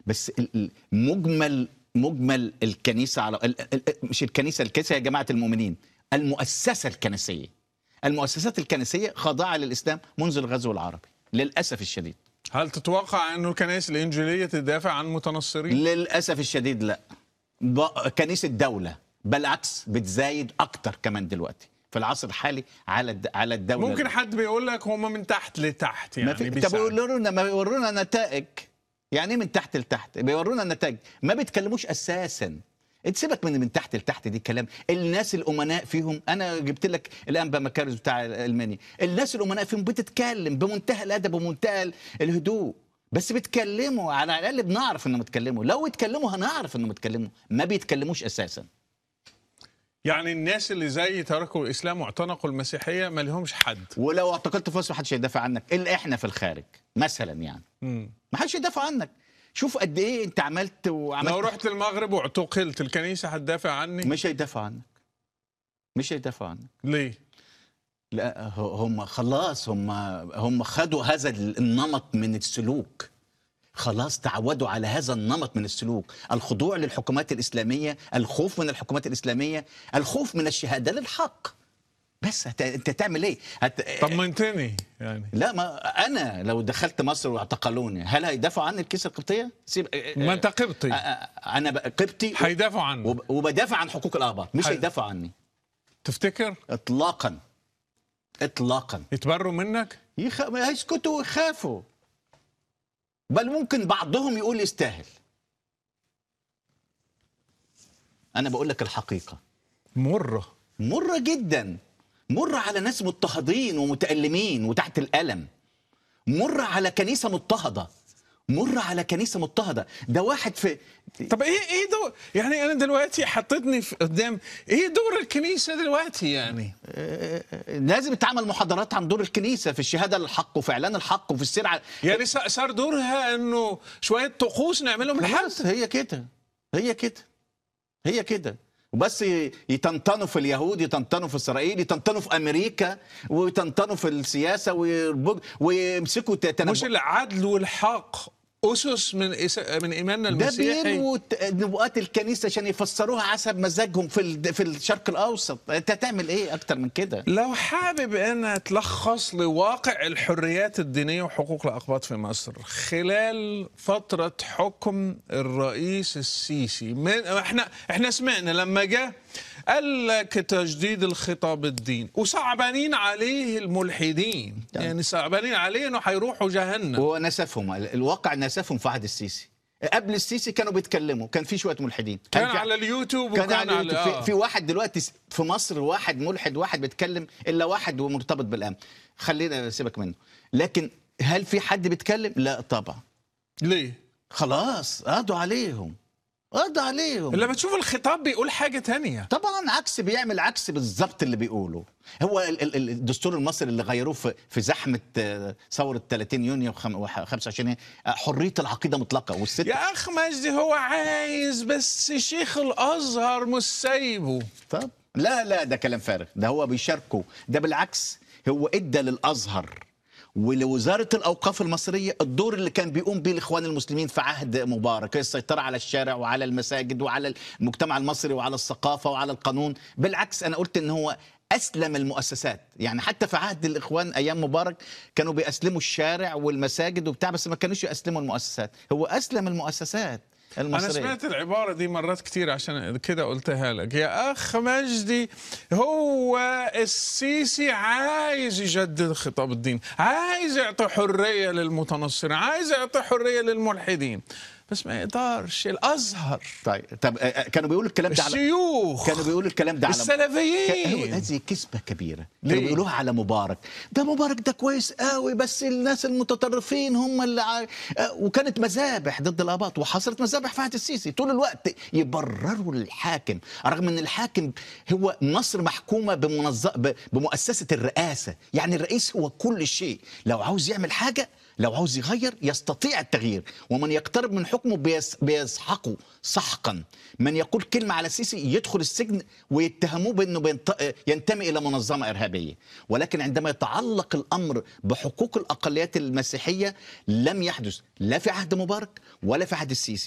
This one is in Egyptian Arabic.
بس ال- ال- مجمل مجمل الكنيسه على ال- ال- مش الكنيسه الكنيسه يا جماعه المؤمنين المؤسسه الكنسيه المؤسسات الكنسيه خاضعه للاسلام منذ الغزو العربي للاسف الشديد هل تتوقع انه الكنائس الانجيليه تدافع عن المتنصرين؟ للاسف الشديد لا ب- كنيسه دوله بالعكس بتزايد اكتر كمان دلوقتي في العصر الحالي على الد- على الدوله ممكن حد بيقول لك هم من تحت لتحت ما في يعني طب بيساعدوا. يورونا ما بيورونا نتائج يعني ايه من تحت لتحت بيورونا نتائج ما بيتكلموش اساسا انت سيبك من من تحت لتحت دي كلام الناس الامناء فيهم انا جبت لك الانبا مكارز بتاع الماني الناس الامناء فيهم بتتكلم بمنتهى الادب ومنتهى الهدوء بس بيتكلموا على الاقل بنعرف انهم بيتكلموا لو اتكلموا هنعرف انهم بيتكلموا ما بيتكلموش اساسا يعني الناس اللي زي تركوا الاسلام واعتنقوا المسيحيه ما لهمش حد ولو اعتقلت في مصر محدش هيدافع عنك الا احنا في الخارج مثلا يعني مم. ما حدش يدافع عنك شوف قد ايه انت عملت وعملت لو رحت المغرب واعتقلت الكنيسه هتدافع عني مش هيدافعوا عنك مش هيدافعوا عنك ليه؟ لا ه- هم خلاص هم هم خدوا هذا النمط من السلوك خلاص تعودوا على هذا النمط من السلوك الخضوع للحكومات الإسلامية الخوف من الحكومات الإسلامية الخوف من الشهادة للحق بس هت... انت تعمل ايه هت... طمنتني يعني لا ما انا لو دخلت مصر واعتقلوني هل هيدافعوا عني الكيسه القبطيه سيب ما انت قبطي انا بقى قبطي هيدافعوا عنه وب... وبدافع عن حقوق الاقباط مش حي- هيدافعوا عني تفتكر اطلاقا اطلاقا يتبروا منك؟ يخ... هيسكتوا ويخافوا بل ممكن بعضهم يقول يستاهل انا بقول لك الحقيقه مره مره جدا مره على ناس مضطهدين ومتألمين وتحت الألم مره على كنيسه مضطهده مره على كنيسه مضطهده ده واحد في طب ايه ايه دور يعني انا دلوقتي حطيتني في قدام ايه دور الكنيسه دلوقتي يعني؟ لازم تعمل محاضرات عن دور الكنيسه في الشهاده للحق وفي اعلان الحق وفي السير على يعني ص- صار دورها انه شويه طقوس نعملهم لحد خلاص هي كده هي كده هي كده وبس ي- يتنطنوا في اليهود يتنطنوا في اسرائيل يتنطنوا في امريكا ويتنطنوا في السياسه ويربج- ويمسكوا تنبؤ مش العدل والحق اسس من إس- من ايماننا ده المسيحي بينوا ت- نبوءات الكنيسه عشان يفسروها حسب مزاجهم في ال- في الشرق الاوسط انت هتعمل ايه اكتر من كده لو حابب ان تلخص لي واقع الحريات الدينيه وحقوق الاقباط في مصر خلال فتره حكم الرئيس السيسي من احنا احنا سمعنا لما جاء قال لك تجديد الخطاب الدين وصعبانين عليه الملحدين نعم. يعني صعبانين عليه انه حيروحوا جهنم هو نسفهم ال- الواقع نسفهم في عهد السيسي قبل السيسي كانوا بيتكلموا كان في شويه ملحدين كان في- على اليوتيوب كان وكان على على اليوتيوب. آه. في, في واحد دلوقتي س- في مصر واحد ملحد واحد بيتكلم الا واحد ومرتبط بالامن خلينا سيبك منه لكن هل في حد بيتكلم لا طبعا ليه؟ خلاص قضوا عليهم قضوا عليهم لما تشوف الخطاب بيقول حاجه تانية طبعا عكس بيعمل عكس بالظبط اللي بيقوله هو ال- ال- ال- الدستور المصري اللي غيروه في في زحمه آه، ثوره 30 يونيو و 25 يناير، آه، حريه العقيده مطلقه والست يا اخ مجدي هو عايز بس شيخ الازهر مش سايبه طب لا لا ده كلام فارغ ده هو بيشاركه ده بالعكس هو ادى للازهر ولوزاره الاوقاف المصريه الدور اللي كان بيقوم به الاخوان المسلمين في عهد مبارك السيطره على الشارع وعلى المساجد وعلى المجتمع المصري وعلى الثقافه وعلى القانون بالعكس انا قلت ان هو اسلم المؤسسات يعني حتى في عهد الاخوان ايام مبارك كانوا بيأسلموا الشارع والمساجد وبتاع بس ما كانوش يأسلموا المؤسسات هو اسلم المؤسسات المصريه انا سمعت العباره دي مرات كتير عشان كده قلتها لك يا اخ مجدي هو السيسي عايز يجدد خطاب الدين عايز يعطي حريه للمتنصرين عايز يعطي حريه للملحدين بس ما يقدرش الازهر طيب طب آه، آه، كانوا بيقولوا الكلام ده على الشيوخ كانوا بيقولوا الكلام ده على هو السلفيين هذه كذبة كبيرة ليه؟ كانوا بيقولوها على مبارك ده مبارك ده كويس قوي بس الناس المتطرفين هم اللي ع... آه، وكانت مذابح ضد الآباط وحصلت مذابح في عهد السيسي طول الوقت يبرروا الحاكم رغم ان الحاكم هو مصر محكومة بمنظ... ب... بمؤسسة الرئاسة يعني الرئيس هو كل شيء لو عاوز يعمل حاجة لو عاوز يغير يستطيع التغيير ومن يقترب من حكمه بيس بيسحقه سحقا من يقول كلمة على السيسي يدخل السجن ويتهموه بأنه بينت- ينتمي إلى منظمة إرهابية ولكن عندما يتعلق الأمر بحقوق الأقليات المسيحية لم يحدث لا في عهد مبارك ولا في عهد السيسي